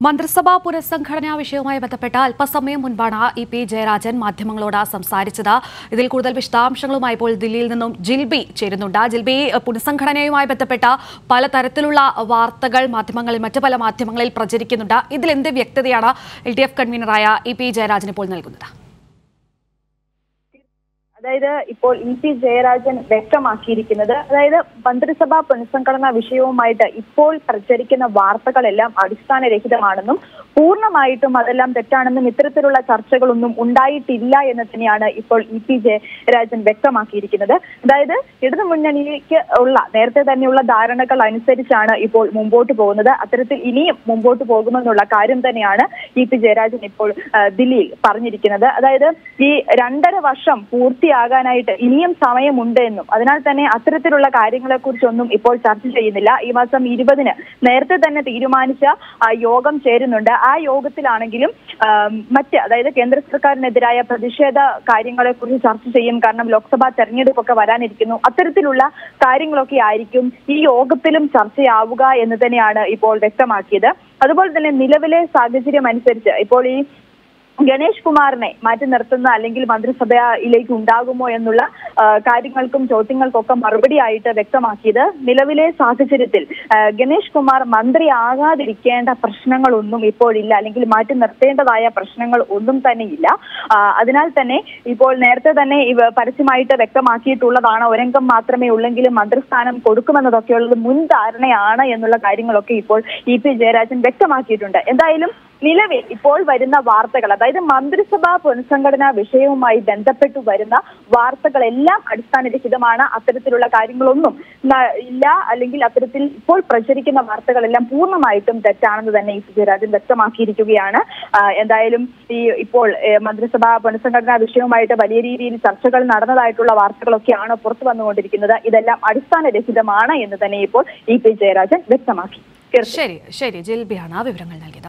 മന്ത്രിസഭാ പുനഃസംഘടനാ വിഷയവുമായി ബന്ധപ്പെട്ട അല്പസമയം മുൻപാണ് ഇ പി ജയരാജൻ മാധ്യമങ്ങളോട് സംസാരിച്ചത് ഇതിൽ കൂടുതൽ വിശദാംശങ്ങളുമായി ഇപ്പോൾ ദില്ലിയിൽ നിന്നും ജിൽബി ചേരുന്നുണ്ട് ജിൽബി പുനഃസംഘടനയുമായി ബന്ധപ്പെട്ട പലതരത്തിലുള്ള വാർത്തകൾ മാധ്യമങ്ങളിൽ മറ്റു പല മാധ്യമങ്ങളിൽ പ്രചരിക്കുന്നുണ്ട് ഇതിൽ എന്ത് വ്യക്തതയാണ് എൽ ഡി എഫ് കൺവീനറായ ഇ പി ജയരാജൻ ഇപ്പോൾ നൽകുന്നത് അതായത് ഇപ്പോൾ ഇ പി ജയരാജൻ വ്യക്തമാക്കിയിരിക്കുന്നത് അതായത് മന്ത്രിസഭാ പുനഃസംഘടനാ വിഷയവുമായിട്ട് ഇപ്പോൾ പ്രചരിക്കുന്ന വാർത്തകളെല്ലാം അടിസ്ഥാനരഹിതമാണെന്നും പൂർണ്ണമായിട്ടും അതെല്ലാം തെറ്റാണെന്നും ഇത്തരത്തിലുള്ള ചർച്ചകളൊന്നും ഉണ്ടായിട്ടില്ല എന്ന് തന്നെയാണ് ഇപ്പോൾ ഇ പി ജയരാജൻ വ്യക്തമാക്കിയിരിക്കുന്നത് അതായത് ഇടതു മുന്നണിക്ക് ഉള്ള നേരത്തെ തന്നെയുള്ള ധാരണകൾ അനുസരിച്ചാണ് ഇപ്പോൾ മുമ്പോട്ട് പോകുന്നത് അത്തരത്തിൽ ഇനിയും മുമ്പോട്ട് പോകുമെന്നുള്ള കാര്യം തന്നെയാണ് ഇ പി ജയരാജൻ ഇപ്പോൾ ആ, ദില്ലിയിൽ പറഞ്ഞിരിക്കുന്നത് അതായത് ഈ രണ്ടര വർഷം പൂർത്തിയാകാനായിട്ട് ഇനിയും സമയമുണ്ട് എന്നും അതിനാൽ തന്നെ അത്തരത്തിലുള്ള കാര്യങ്ങളെ കുറിച്ചൊന്നും ഇപ്പോൾ ചർച്ച ചെയ്യുന്നില്ല ഈ മാസം ഇരുപതിന് നേരത്തെ തന്നെ തീരുമാനിച്ച ആ, യോഗം ചേരുന്നുണ്ട് ആ യോഗത്തിലാണെങ്കിലും ആ, മറ്റ് അതായത് കേന്ദ്ര സർക്കാരിനെതിരായ പ്രതിഷേധ കാര്യങ്ങളെ കുറിച്ച് ചർച്ച ചെയ്യും കാരണം ലോക്സഭാ തെരഞ്ഞെടുപ്പൊക്കെ വരാനിരിക്കുന്നു അത്തരത്തിലുള്ള കാര്യങ്ങളൊക്കെ ആയിരിക്കും ഈ യോഗത്തിലും ചർച്ചയാവുക എന്ന് തന്നെയാണ് ഇപ്പോൾ വ്യക്തമാക്കിയത് അതുപോലെ തന്നെ നിലവിലെ സാഹചര്യം അനുസരിച്ച് ഇപ്പോൾ ഈ ഗണേഷ് കുമാറിനെ മാറ്റി നിർത്തുന്ന അല്ലെങ്കിൽ മന്ത്രിസഭയിലേക്ക് ഉണ്ടാകുമോ എന്നുള്ള ആ, കാര്യങ്ങൾക്കും ചോദ്യങ്ങൾക്കൊക്കെ മറുപടിയായിട്ട് വ്യക്തമാക്കിയത് നിലവിലെ സാഹചര്യത്തിൽ ആ, ഗണേഷ് കുമാർ മന്ത്രിയാകാതിരിക്കേണ്ട പ്രശ്നങ്ങളൊന്നും ഇപ്പോഴില്ല അല്ലെങ്കിൽ മാറ്റി നിർത്തേണ്ടതായ പ്രശ്നങ്ങൾ ഒന്നും തന്നെ ഇല്ല ആ, അതിനാൽ തന്നെ ഇപ്പോൾ നേരത്തെ തന്നെ ഇവ പരസ്യമായിട്ട് വ്യക്തമാക്കിയിട്ടുള്ളതാണ് ഒരംഗം മാത്രമേ ഉള്ളെങ്കിലും മന്ത്രിസ്ഥാനം കൊടുക്കുമെന്നതൊക്കെയുള്ളത് മുൻധാരണയാണ് എന്നുള്ള കാര്യങ്ങളൊക്കെ ഇപ്പോൾ ഇ പി ജയരാജൻ വ്യക്തമാക്കിയിട്ടുണ്ട് എന്തായാലും നിലവിൽ ഇപ്പോൾ വരുന്ന വാർത്തകൾ അതായത് മന്ത്രിസഭാ പുനഃസംഘടനാ വിഷയവുമായി ബന്ധപ്പെട്ടു വരുന്ന വാർത്തകളെല്ലാം അടിസ്ഥാനരഹിതമാണ് അത്തരത്തിലുള്ള കാര്യങ്ങളൊന്നും ന- ഇല്ല അല്ലെങ്കിൽ അത്തരത്തിൽ ഇപ്പോൾ പ്രചരിക്കുന്ന വാർത്തകളെല്ലാം പൂർണ്ണമായിട്ടും തെറ്റാണെന്ന് തന്നെ ഇ പി ജയരാജൻ വ്യക്തമാക്കിയിരിക്കുകയാണ് ആ, എന്തായാലും ഈ ഇപ്പോൾ ഏ, മന്ത്രിസഭാ പുനഃസംഘടനാ വിഷയവുമായിട്ട് വലിയ രീതിയിൽ ചർച്ചകൾ നടന്നതായിട്ടുള്ള വാർത്തകളൊക്കെയാണ് പുറത്തു വന്നുകൊണ്ടിരിക്കുന്നത് ഇതെല്ലാം അടിസ്ഥാനരഹിതമാണ് എന്ന് തന്നെ ഇപ്പോൾ ഇ പി ജയരാജൻ വ്യക്തമാക്കി ശരി ശരി ജിൽബിയാണ് ആ വിവരങ്ങൾ നൽകിയത്